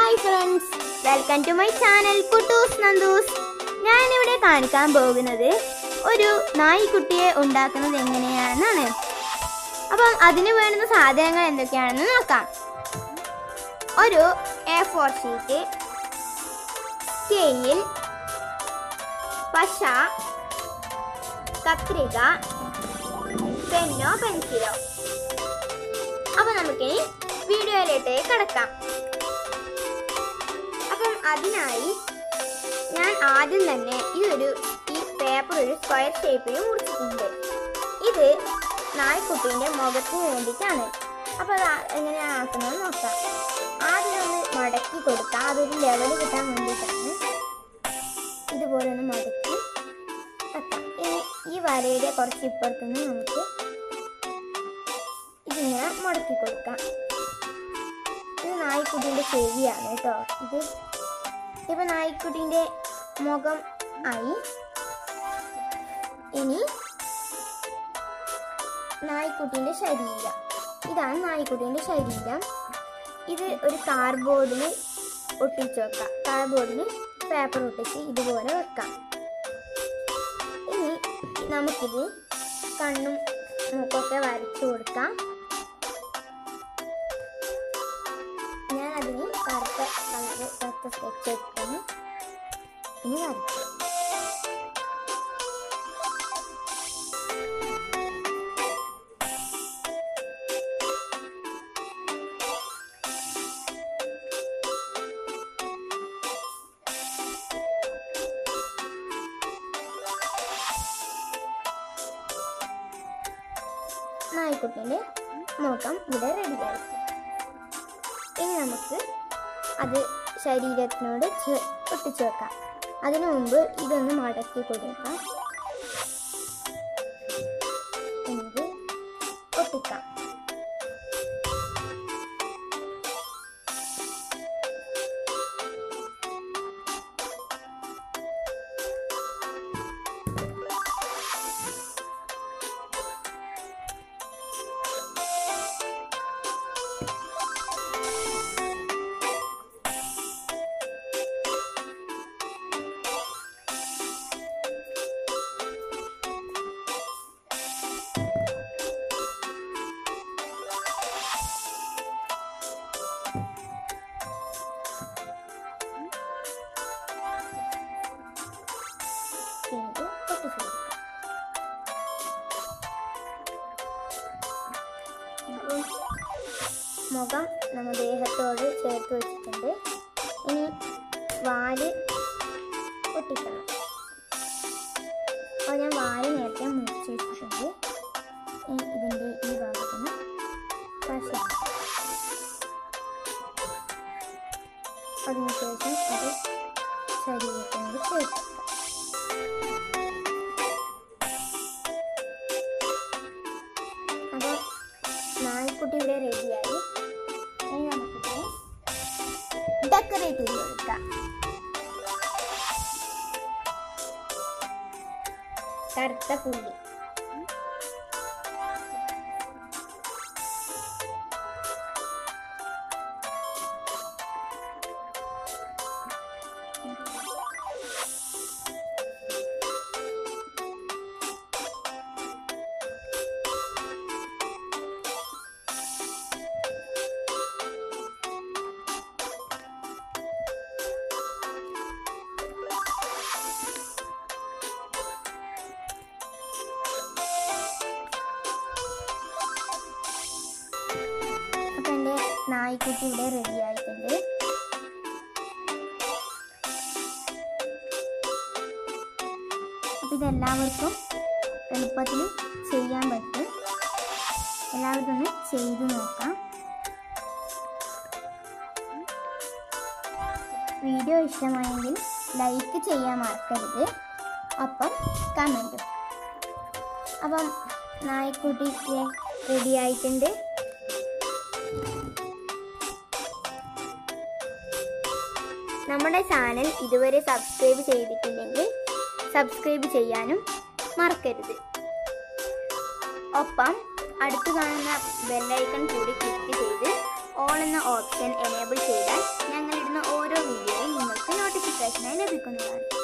hi friends welcome to my channel Kuttoos Nandoos ഞാനിവിടെ കാണിക്കാൻ പോകുന്നത് ഒരു നായ്ക്കുട്ടിയെ ഉണ്ടാക്കുന്നത് എങ്ങനെയാണെന്നാണ് അപ്പം അതിന് വേണ്ടുന്ന സാധനങ്ങൾ എന്തൊക്കെയാണെന്ന് നോക്കാം ഒരു എ ഫോർ ഷീറ്റ് സ്കെയിൽ പശ കത്രിക പെന്നോ പെൻസിലോ അപ്പൊ നമുക്കിനി വീഡിയോയിലേക്ക് കിടക്കാം അപ്പം അതിനായി ഞാൻ ആദ്യം തന്നെ ഇതൊരു ഈ പേപ്പർ ഒരു സ്ക്വയർ ഷേപ്പിൽ മുറിച്ചിട്ടുണ്ട് ഇത് നായ്ക്കുട്ടീൻ്റെ മുഖത്തിന് വേണ്ടിയിട്ടാണ് അപ്പോൾ അത് ആ- എങ്ങനെയാണ് ആക്കുന്നത് നോക്കാം ആദ്യം ഒന്ന് മടക്കി കൊടുക്കാം അതൊരു ലെവൽ കിട്ടാൻ വേണ്ടിയിട്ടാണ് ഇതുപോലെ ഒന്ന് മടക്കി വെക്കാം ഇനി ഈ വരയുടെ കുറച്ച് ഇപ്പുറത്തുനിന്ന് നമുക്ക് ഇതിങ്ങനെ മടക്കി കൊടുക്കാം ഇത് നായ്ക്കുട്ടീൻ്റെ ചെവിയാണ് കേട്ടോ ഇത് ഇപ്പൊ നായ്ക്കുട്ടീൻ്റെ മുഖം ആയി ഇനി നായ്ക്കുട്ടീൻ്റെ ശരീരം ഇതാണ് നായ്ക്കുട്ടീൻ്റെ ശരീരം ഇത് ഒരു കാർഡ്ബോർഡിൽ ഒട്ടിച്ച് വെക്കാം കാർഡ്ബോർഡിൽ പേപ്പർ ഒട്ടിച്ച് ഇതുപോലെ വെക്കാം ഇനി നമുക്കിത് കണ്ണും മൂക്കൊക്കെ വരച്ചു കൊടുക്കാം ഞാൻ അതിന് കറുത്ത കളറ് കറുത്ത സ്കെച്ച് എടുക്കുന്നു ഇനി വരയ്ക്കും നായ്ക്കുട്ടീൻ്റെ മുഖം ഇവിടെ റെഡിയായി ഇനി നമുക്ക് അത് ശരീരത്തിനോട് ചേ- ഒട്ടിച്ചു വെക്കാം അതിനു മുമ്പ് ഇതൊന്ന് മടക്കി കൊടുക്കാം എന്നിട്ട് ഒട്ടിക്കാം എന്നിട്ട് ഒട്ടിച്ചു കൊടുക്കാം അപ്പം മുഖം നമ്മ ദേഹത്തോട് ചേർത്ത് വെച്ചിട്ടുണ്ട് ഇനി വാല് ഒട്ടിക്കണം അപ്പോൾ ഞാൻ വാല് നേരത്തെ മുറിച്ച് വെച്ചിട്ടുണ്ട് ഇനി ഇതിൻ്റെ ഈ ഭാഗത്തിന് പശ അതിനുശേഷം അത് ശരീരത്തിനോട് ചേർത്ത് അപ്പോൾ നായ്ക്കുട്ടി ഇവിടെ റെഡിയായി ഇനി നമുക്കിതിനെ ഡെക്കറേറ്റ് ചെയ്ത് കൊടുക്കാം കറുത്ത പുള്ളി അപ്പം എൻ്റെ നായ്ക്കുട്ടി ഇവിടെ റെഡി ആയിട്ടുണ്ട് അപ്പം ഇതെല്ലാവർക്കും എളുപ്പത്തിൽ ചെയ്യാൻ പറ്റും എല്ലാവർക്കും ഒന്ന് ചെയ്തു നോക്കാം വീഡിയോ ഇഷ്ടമായെങ്കിൽ ലൈക്ക് ചെയ്യാൻ മറക്കരുത് ഒപ്പം കമൻറ്റും അപ്പം നായ്ക്കുട്ടി റെഡി ആയിട്ടുണ്ട് നമ്മുടെ ചാനൽ ഇതുവരെ സബ്സ്ക്രൈബ് ചെയ്തിട്ടില്ലെങ്കിൽ സബ്സ്ക്രൈബ് ചെയ്യാനും മറക്കരുത് ഒപ്പം അടുത്ത് കാണുന്ന ബെല്ലൈക്കൺ കൂടി ക്ലിക്ക് ചെയ്ത് ഓൾ എന്ന ഓപ്ഷൻ എനേബിൾ ചെയ്താൽ ഞങ്ങളിടുന്ന ഓരോ വീഡിയോയും നിങ്ങൾക്ക് നോട്ടിഫിക്കേഷനായി ലഭിക്കുന്നതാണ്